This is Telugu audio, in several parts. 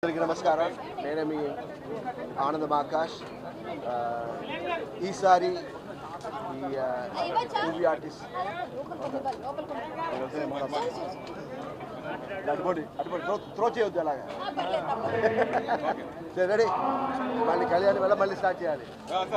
అందరికీ నమస్కారం నేనే మీ ఆనందం ఆకాష్ ఆ, ఈసారి ఈ మూవీ ఆర్టిస్ట్ అటుపడి అటుపడి త్రో త్రో చేయొద్దు అలాగా సరే రెడీ మళ్ళీ కళ్యాణ్ వల్ల మళ్ళీ స్టార్ట్ చేయాలి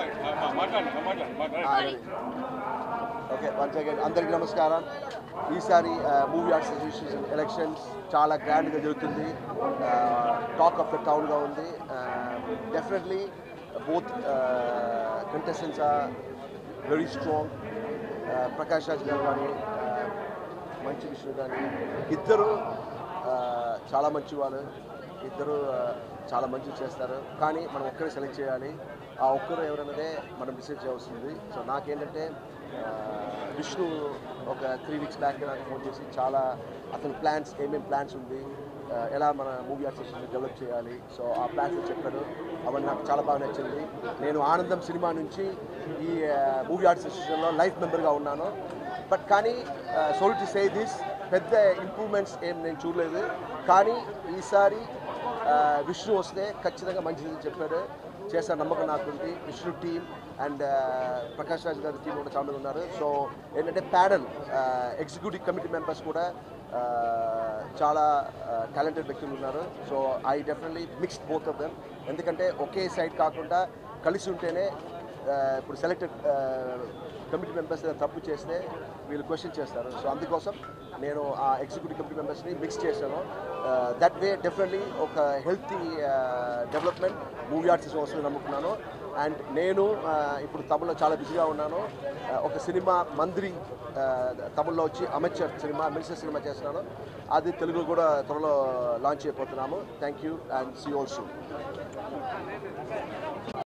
ఓకే వన్స్ అగైన్ అందరికీ నమస్కారం ఈసారి మూవీ ఆర్ట్స్ అసోసియేషన్ ఎలక్షన్స్ చాలా గ్రాండ్గా జరుగుతుంది టాక్ ఆఫ్ ద టౌన్గా ఉంది definitely both contestants are very strong Prakash Raj garu కానీ మంచి విష్ణు కానీ ఇద్దరు uh, చాలా మంచి వాళ్ళు ఇద్దరు uh, చాలా మంచి చేస్తారు కానీ మనం ఒక్కరే సెలెక్ట్ చేయాలి ఆ ఒక్కరు ఎవరన్నదే మనం డిసైడ్ చేయవలసింది సో నాకేంటంటే ఆ, విష్ణు ఒక త్రీ వీక్స్ బ్యాక్ నాకు ఫోన్ చేసి చాలా అతని ప్లాన్స్ ఏమేమి ప్లాన్స్ ఉంది ఆ, ఎలా మన మూవీ అసోసియేషన్ డెవలప్ చేయాలి సో ఆ ప్లాన్స్ చెప్పాడు అవన్నీ నాకు చాలా బాగా నచ్చింది నేను ఆనందం సినిమా నుంచి ఈ మూవీ ఆర్ట్స్ అసోసియేషన్లో లైఫ్ మెంబర్గా ఉన్నాను బట్ కానీ సోల్ టు సే దిస్ పెద్ద ఇంప్రూవ్మెంట్స్ ఏం నేను చూడలేదు కానీ ఈసారి ఆ, విష్ణు వస్తే ఖచ్చితంగా మంచిది చెప్పాడు చేసే నమ్మకం నాకుంది విష్ణు టీం అండ్ ప్రకాష్ రాజ్ గారి టీం కూడా చాలా మంది ఉన్నారు సో ఏంటంటే ప్యానల్ ఎగ్జిక్యూటివ్ కమిటీ మెంబర్స్ కూడా ఆ, చాలా టాలెంటెడ్ వ్యక్తులు ఉన్నారు so I definitely mixed both of them ఎందుకంటే ఒకే సైడ్ కాకుండా కలిసి ఉంటేనే ఆ, ఇప్పుడు సెలెక్టెడ్ కమిటీ మెంబర్స్ తప్పు చేస్తే వీళ్ళు క్వశ్చన్ చేస్తారు సో అందుకోసం నేను ఆ ఎగ్జిక్యూటివ్ కమిటీ మెంబర్స్ని మిక్స్ చేశాను దట్ వే డెఫినెట్లీ ఒక హెల్తీ డెవలప్మెంట్ మూవీ ఆర్ట్స్ వస్తుంది నమ్ముకున్నాను అండ్ నేను ఆ, ఇప్పుడు తమిళ్లో చాలా బిజీగా ఉన్నాను ఆ, ఒక సినిమా మంత్రి ఆ, తమిళ్లో వచ్చి అమెచర్ సినిమా మినిస్టర్ సినిమా చేస్తున్నాను అది తెలుగులో కూడా త్వరలో లాంచ్ అయిపోతున్నాము thank you and see also